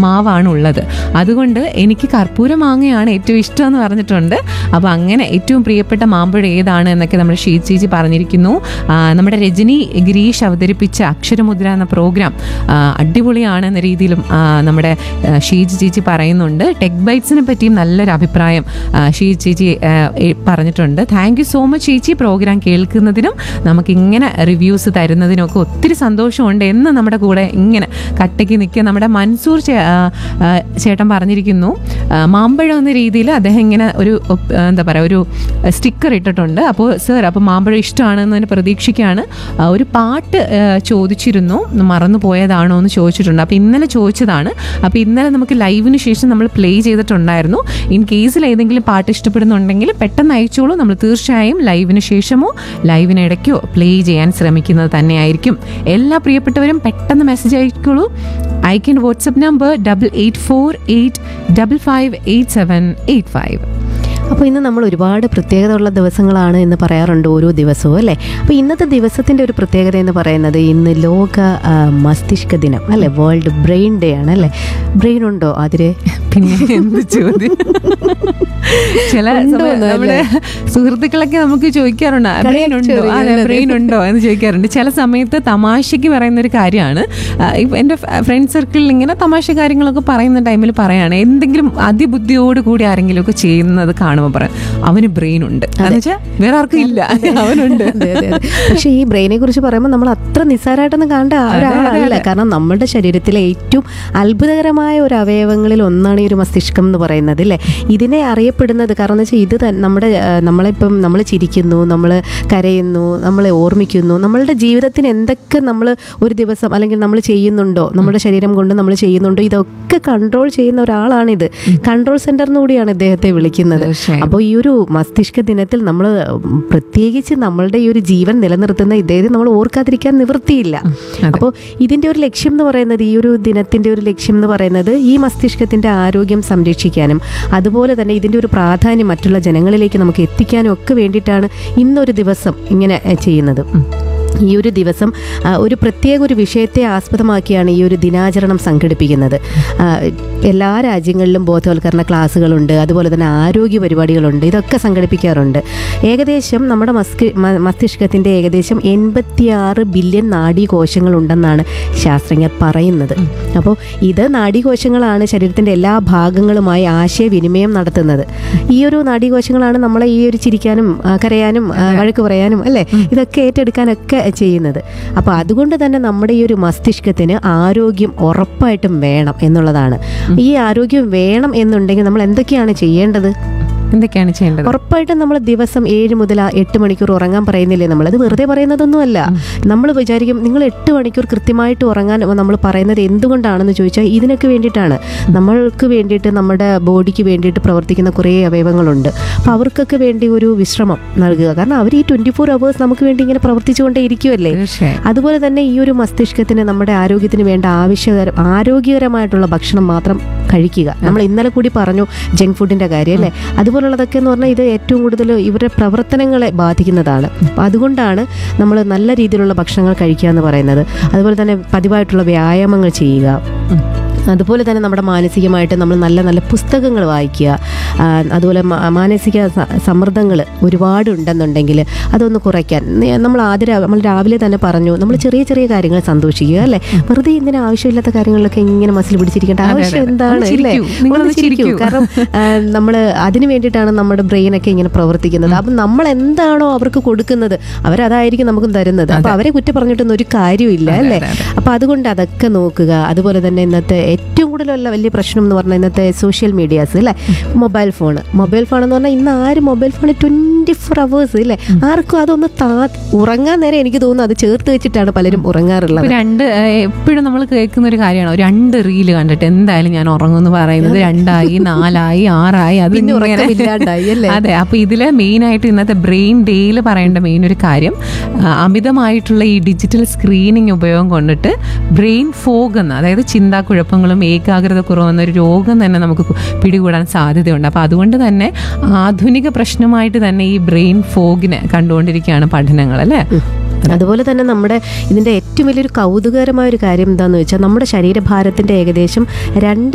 മാവാണ് ഉള്ളത് അതുകൊണ്ട് എനിക്ക് കർപ്പൂര മാങ്ങയാണ് ഏറ്റവും ഇഷ്ടം എന്ന് പറഞ്ഞിട്ടുണ്ട് അപ്പോൾ അങ്ങനെ ഏറ്റവും പ്രിയപ്പെട്ട മാമ്പഴം ഏതാണ് എന്നൊക്കെ നമ്മുടെ ഷീറ്റ് ചേച്ചി പറഞ്ഞിരിക്കുന്നു ആ, നമ്മുടെ രജനി ഗിരീഷ് അവതരിപ്പിച്ച അക്ഷരമുദ്ര എന്ന പ്രോഗ്രാം ആ, അടിപൊളിയാണ് എന്ന രീതിയിലും ആ, നമ്മുടെ ആ, ഷീജ് ചേച്ചി പറയുന്നുണ്ട് ടെക് ബൈറ്റ്സിനെ പറ്റിയും നല്ലൊരു അഭിപ്രായം ആ, ഷീജ് ചേച്ചി ആ, എ- പറഞ്ഞിട്ടുണ്ട് താങ്ക് യു സോ മച്ച് ചേച്ചി പ്രോഗ്രാം കേൾക്കുന്നതിനും നമുക്കിങ്ങനെ റിവ്യൂസ് തരുന്നതിനും ഒക്കെ ഒത്തിരി സന്തോഷമുണ്ട് എന്ന് നമ്മുടെ കൂടെ ഇങ്ങനെ കട്ടയ്ക്ക് നിൽക്കുക നമ്മുടെ മൻസൂർ ചേ- ആ, ആ, ചേട്ടൻ പറഞ്ഞിരിക്കുന്നു ആ, മാമ്പഴം എന്ന രീതിയിൽ അദ്ദേഹം ഇങ്ങനെ ഒരു ഒപ്പ്- ആ, എന്താ പറയുക ഒരു സ്റ്റിക്കർ ഇട്ടിട്ടുണ്ട് അപ്പോൾ സർ അപ്പോൾ മാമ്പഴം ഇഷ്ടമാണെന്ന് തന്നെ പ്രതീക്ഷിക്കുകയാണ് ആ, ഒരു പാട്ട് ആ, ചോദിച്ചിരുന്നു മറന്നു പോയതാണോ എന്ന് ചോദിച്ചിട്ടുണ്ട് അപ്പോൾ ഇന്നലെ ചോദിച്ചതാണ് അപ്പോൾ ഇന്നലെ നമുക്ക് ലൈവിന് ശേഷം നമ്മൾ പ്ലേ ചെയ്തിട്ടുണ്ടായിരുന്നു ഇൻ കേസിൽ ഏതെങ്കിലും പാട്ട് ഇഷ്ടപ്പെടുന്നുണ്ടെങ്കിൽ പെട്ടെന്ന് അയച്ചോളൂ നമ്മൾ തീർച്ചയായും ലൈവിന് ശേഷമോ ലൈവിനിടയ്ക്കോ പ്ലേ ചെയ്യാൻ ശ്രമിക്കുന്നത് തന്നെയായിരിക്കും എല്ലാ പ്രിയപ്പെട്ടവരും പെട്ടെന്ന് മെസ്സേജ് അയക്കോളൂ അയക്കേണ്ട WhatsApp number double eight four eight double five eight seven eight five അപ്പോൾ ഇന്ന് നമ്മൾ ഒരുപാട് പ്രത്യേകത ഉള്ള ദിവസങ്ങളാണ് എന്ന് പറയാറുണ്ട് ഓരോ ദിവസവും അല്ലേ അപ്പോൾ ഇന്നത്തെ ദിവസത്തിൻ്റെ ഒരു പ്രത്യേകത എന്ന് പറയുന്നത് ഇന്ന് ലോക ആ, മസ്തിഷ്ക ദിനം അല്ലേ വേൾഡ് ബ്രെയിൻ ഡേ ആണ് അല്ലേ ബ്രെയിൻ ഉണ്ടോ അതിര് പിന്നെ എന്ത് ചോദ്യം ചില ഉണ്ടോ സമയം എന്ന് നമ്മുടെ സുഹൃത്തുക്കളൊക്കെ നമുക്ക് ചോദിക്കാറുണ്ട് ബ്രെയിൻ ഉണ്ടോ ചെറിയ അതെ ഉള്ളത്. ബ്രെയിൻ ഉണ്ടോ എന്ന് ചോദിക്കാറുണ്ട് ചില സമയത്ത് തമാശയ്ക്ക് പറയുന്ന ഒരു കാര്യമാണ് ആ, ഇപ്പൊ എൻ്റെ ഫ്രണ്ട് സർക്കിളിൽ ഇങ്ങനെ തമാശ കാര്യങ്ങളൊക്കെ പറയുന്ന ടൈമിൽ പറയാണ് എന്തെങ്കിലും അതിബുദ്ധിയോട് കൂടി ആരെങ്കിലും ഒക്കെ ചെയ്യുന്നത് കാണുമ്പോൾ പറയാം അവന് ബ്രെയിൻ ഉണ്ട് എന്ന് വെച്ചാൽ വേറെ ആർക്കും ഇല്ല അവനുണ്ട് അതെ, അതെ, അതെ. പക്ഷേ ഈ ബ്രെയിനെ കുറിച്ച് പറയുമ്പോൾ നമ്മൾ അത്ര നിസ്സാരമായിട്ടൊന്നും കാണേണ്ട ഒരാളല്ല കാരണം നമ്മുടെ ശരീരത്തിലെ ഏറ്റവും അത്ഭുതകരമായ ഒരു അവയവങ്ങളിൽ ഒന്നാണ് ഈ ഒരു മസ്തിഷ്കം എന്ന് പറയുന്നത് അല്ലേ ഇതിനെ അറിയപ്പെടുന്നത് കാരണം എന്ന് വെച്ചാൽ ഇത് തന്നെ നമ്മുടെ ആ, നമ്മളിപ്പം നമ്മൾ ചിരിക്കുന്നു നമ്മൾ കരയുന്നു നമ്മളെ ഓർമ്മിക്കുന്നു നമ്മളുടെ ജീവിതത്തിന് എന്തൊക്കെ നമ്മൾ ഒരു ദിവസം അല്ലെങ്കിൽ നമ്മൾ ചെയ്യുന്നുണ്ടോ നമ്മുടെ ശരീരം കൊണ്ട് നമ്മൾ ചെയ്യുന്നുണ്ടോ ഇതൊക്കെ കൺട്രോൾ ചെയ്യുന്ന ഒരാളാണിത് കൺട്രോൾ സെന്റർ എന്ന് കൂടിയാണ് ഇദ്ദേഹത്തെ വിളിക്കുന്നത് തീർച്ചയായും. അപ്പോൾ ഈ ഒരു മസ്തിഷ്ക ദിനത്തിൽ നമ്മൾ പ്രത്യേകിച്ച് നമ്മളുടെ ഈ ഒരു ജീവൻ നിലനിർത്തുന്ന ഇദ്ദേഹത്തെ നമ്മൾ ഓർക്കാതിരിക്കാൻ നിവൃത്തിയില്ല അതെ. അപ്പോൾ ഇതിൻ്റെ ഒരു ലക്ഷ്യം എന്ന് പറയുന്നത് ഈ ഒരു ദിനത്തിൻ്റെ ഒരു ലക്ഷ്യം എന്ന് പറയുന്നത് ഈ മസ്തിഷ്കത്തിൻ്റെ ആരോഗ്യം സംരക്ഷിക്കാനും അതുപോലെ തന്നെ ഇതിൻ്റെ ഒരു പ്രാധാന്യം മറ്റുള്ള ജനങ്ങളിലേക്ക് നമുക്ക് എത്തിക്കാനും ഒക്കെ വേണ്ടിയിട്ടാണ് ഇന്നൊരു ദിവസം ഇങ്ങനെ എ, ചെയ്യുന്നത് ഈ ഒരു ദിവസം ആ, ഒരു പ്രത്യേക ഒരു വിഷയത്തെ ആസ്പദമാക്കിയാണ് ഈ ഒരു ദിനാചരണം സംഘടിപ്പിക്കുന്നത് ആ, എല്ലാ രാജ്യങ്ങളിലും ബോധവൽക്കരണ ക്ലാസ്സുകളുണ്ട് അതുപോലെ തന്നെ ആരോഗ്യ പരിപാടികളുണ്ട് ഇതൊക്കെ സംഘടിപ്പിക്കാറുണ്ട് ഏകദേശം നമ്മുടെ മസ്കി മ- മസ്തിഷ്കത്തിൻ്റെ ഏകദേശം എൺപത്തിയാറ് ബില്യൺ നാഡീകോശങ്ങൾ ഉണ്ടെന്നാണ് ശാസ്ത്രജ്ഞർ പറയുന്നത് അപ്പോൾ ഇത് നാഡീകോശങ്ങളാണ് ശരീരത്തിൻ്റെ എല്ലാ ഭാഗങ്ങളുമായി ആശയവിനിമയം നടത്തുന്നത് ഈ ഒരു നാഡീകോശങ്ങളാണ് നമ്മളെ ഈ ഒരു ചിരിക്കാനും ആ, കരയാനും ആ, വഴക്ക് പറയാനും അല്ലേ ഇതൊക്കെ ഏറ്റെടുക്കാനൊക്കെ ചെയ്യുന്നത് അപ്പോൾ അതുകൊണ്ട് തന്നെ നമ്മുടെ ഈ ഒരു മസ്തിഷ്കത്തിന് ആരോഗ്യം ഉറപ്പായിട്ടും വേണം എന്നുള്ളതാണ് ഈ ആരോഗ്യം വേണം എന്നുണ്ടെങ്കിൽ നമ്മൾ എന്തൊക്കെയാണ് ചെയ്യേണ്ടത് എന്തൊക്കെയാണ് ചെയ്യേണ്ടത് ഉറപ്പായിട്ടും നമ്മൾ ദിവസം ഏഴ് മുതൽ ആ എട്ട് മണിക്കൂർ ഉറങ്ങാൻ പറയുന്നില്ലേ നമ്മൾ അത് വെറുതെ പറയുന്നതൊന്നുമല്ല നമ്മൾ വിചാരിക്കും നിങ്ങൾ എട്ട് മണിക്കൂർ കൃത്യമായിട്ട് ഉറങ്ങാൻ നമ്മൾ പറയുന്നത് എന്തുകൊണ്ടാണെന്ന് ചോദിച്ചാൽ ഇതിനൊക്കെ വേണ്ടിയിട്ടാണ് നമ്മൾക്ക് വേണ്ടിയിട്ട് നമ്മുടെ ബോഡിക്ക് വേണ്ടിയിട്ട് പ്രവർത്തിക്കുന്ന കുറേ അവയവങ്ങളുണ്ട് അപ്പോൾ അവർക്കൊക്കെ വേണ്ടി ഒരു വിശ്രമം നൽകുക കാരണം അവർ ഈ ട്വൻറ്റി ഫോർ അവേഴ്സ് നമുക്ക് വേണ്ടി ഇങ്ങനെ പ്രവർത്തിച്ചുകൊണ്ടേ ഇരിക്കുമല്ലേ തീർച്ചയായും അതുപോലെ തന്നെ ഈ ഒരു മസ്തിഷ്കത്തിന് നമ്മുടെ ആരോഗ്യത്തിന് വേണ്ട ആവശ്യകര ആരോഗ്യകരമായിട്ടുള്ള ഭക്ഷണം മാത്രം കഴിക്കുക നമ്മൾ ഇന്നലെ കൂടി പറഞ്ഞു ജങ്ക് ഫുഡിന്റെ കാര്യം അല്ലേ അതുപോലുള്ളതൊക്കെ എന്ന് പറഞ്ഞാൽ ഇത് ഏറ്റവും കൂടുതൽ ഇവരുടെ പ്രവർത്തനങ്ങളെ ബാധിക്കുന്നതാണ് അപ്പം അതുകൊണ്ടാണ് നമ്മൾ നല്ല രീതിയിലുള്ള ഭക്ഷണങ്ങൾ കഴിക്കുക എന്ന് പറയുന്നത് അതുപോലെ തന്നെ പതിവായിട്ടുള്ള വ്യായാമങ്ങൾ ചെയ്യുക അതുപോലെ തന്നെ നമ്മുടെ മാനസികമായിട്ട് നമ്മൾ നല്ല നല്ല പുസ്തകങ്ങൾ വായിക്കുക ആ, അതുപോലെ മാ- മാനസിക സമ്മർദ്ദങ്ങൾ ഒരുപാട് ഉണ്ടെന്നുണ്ടെങ്കിൽ അതൊന്ന് കുറയ്ക്കാൻ നി- നമ്മൾ ആദ്യം രാ- നമ്മൾ രാവിലെ തന്നെ പറഞ്ഞു നമ്മൾ ചെറിയ ചെറിയ കാര്യങ്ങൾ സന്തോഷിക്കുക അല്ലേ വെറുതെ എന്തിനാ ആവശ്യമില്ലാത്ത കാര്യങ്ങളിലൊക്കെ ഇങ്ങനെ മസിൽ പിടിച്ചിരിക്കേണ്ട അതെ, ആവശ്യം അതെ. എന്താണ് ഒന്ന് അല്ലേ ചിരിക്കൂ. നിങ്ങളൊന്ന് ഒന്ന് ചിരിക്കൂ. ചിരിക്കൂ. കാരണം നമ്മൾ അതിന് വേണ്ടിയിട്ടാണ് നമ്മുടെ ബ്രെയിനൊക്കെ ഇങ്ങനെ പ്രവർത്തിക്കുന്നത് അപ്പം നമ്മൾ എന്താണോ അവർക്ക് കൊടുക്കുന്നത് അവരതായിരിക്കും നമുക്ക് തരുന്നത് അപ്പൊ അവരെ കുറ്റം പറഞ്ഞിട്ടൊന്നും ഒരു കാര്യമില്ല അല്ലേ അപ്പൊ അതുകൊണ്ട് അതൊക്കെ നോക്കുക അതുപോലെ തന്നെ ഇന്നത്തെ ഏറ്റവും കൂടുതലുള്ള വലിയ പ്രശ്നം എന്ന് പറഞ്ഞാൽ ഇന്നത്തെ സോഷ്യൽ മീഡിയാസ് അല്ലേ മൊബൈൽ ഫോൺ മൊബൈൽ ഫോൺ എന്ന് പറഞ്ഞാൽ ഇന്ന് ആരും mobile phone twenty four hours അല്ലേ ആർക്കും അതൊന്ന് താ ഉറങ്ങാൻ നേരം എനിക്ക് തോന്നുന്നു അത് ചേർത്ത് വെച്ചിട്ടാണ് പലരും ഉറങ്ങാറുള്ളത് ഇപ്പൊ രണ്ട് എപ്പോഴും നമ്മൾ കേൾക്കുന്ന ഒരു കാര്യമാണ് ഒരു രണ്ട് റീല് കണ്ടിട്ട് എന്തായാലും ഞാൻ ഉറങ്ങുമെന്ന് പറയുന്നത് രണ്ടായി നാലായി ആറായി അത് പിന്നെ ഇങ്ങനെ- ഉറക്കമില്ലാണ്ടായി അല്ലേ അതെ അപ്പൊ ഇതില് മെയിൻ ആയിട്ട് ഇന്നത്തെ ബ്രെയിൻ ഡേയിൽ പറയേണ്ട മെയിൻ ഒരു കാര്യം ആ, അമിതമായിട്ടുള്ള ഈ ഡിജിറ്റൽ സ്ക്രീനിങ് ഉപയോഗം കൊണ്ടിട്ട് ബ്രെയിൻ ഫോഗ് എന്ന അതായത് ചിന്താക്കുഴപ്പങ്ങളും ഏകാഗ്രത കുറവെന്ന ഒരു രോഗം തന്നെ നമുക്ക് കു- പിടികൂടാൻ സാധ്യതയുണ്ട് അപ്പൊ അതുകൊണ്ട് തന്നെ ആധുനിക പ്രശ്നമായിട്ട് തന്നെ ഈ ബ്രെയിൻ ഫോഗിനെ കണ്ടുകൊണ്ടിരിക്കുകയാണ് പഠനങ്ങൾ അല്ലേ അതുപോലെ തന്നെ നമ്മുടെ ഇതിന്റെ ഏറ്റവും വലിയൊരു കൗതുകകരമായ ഒരു കാര്യം എന്താണെന്ന് വെച്ചാൽ നമ്മുടെ ശരീരഭാരത്തിന്റെ ഏകദേശം രണ്ട്